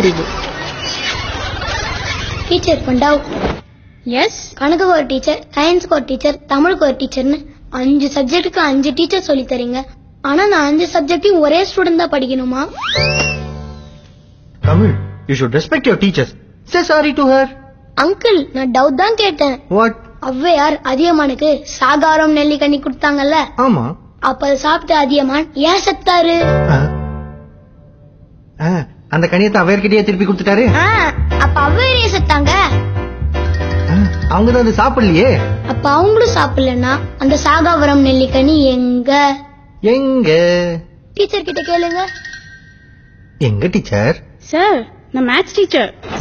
Teacher பண்டாவ் S கணக்குக்கு ஒரு teacher சயின்ஸுக்கு ஒரு டீச்சர் தமிழுக்கு ஒரு டீச்சர்னு அஞ்சு சப்ஜெக்ட்டுக்கு அஞ்சு டீச்சர் சொல்லி தரீங்க ஆனா நான் அஞ்சு சப்ஜெக்டையும் ஒரே ஸ்டூடெண்ட் தான் படிக்கணுமா Tamil you should respect your teachers say sorry to her uncle நான் டவுட் தான் கேட்டேன் வாட் ஔவையார் அதியமானுக்கு சாகாரம் நெல்லிக்கனி கொடுத்தாங்கல்ல ஆமா அப்ப அதை சாப்பிட்ட அதியமான் ஏன் செத்தாரு ஆ. ஆ, அந்த கணியத்தை அவர்கிட்டயே திருப்பி கொடுத்துட்டாரு ஆ, அப்ப ஔவையார் ஏன் செத்தாங்க ஆ, அவங்க தான் அது சாப்பிடலையே அப்ப அவங்களும் சாப்பிடலன்னா அந்த சாகாவரம் நெல்லிக்கனி எங்க எங்க டீச்சர் கிட்ட கேளுங்க எங்க டீச்சர் சார் நான் மேத்ஸ் டீச்சர்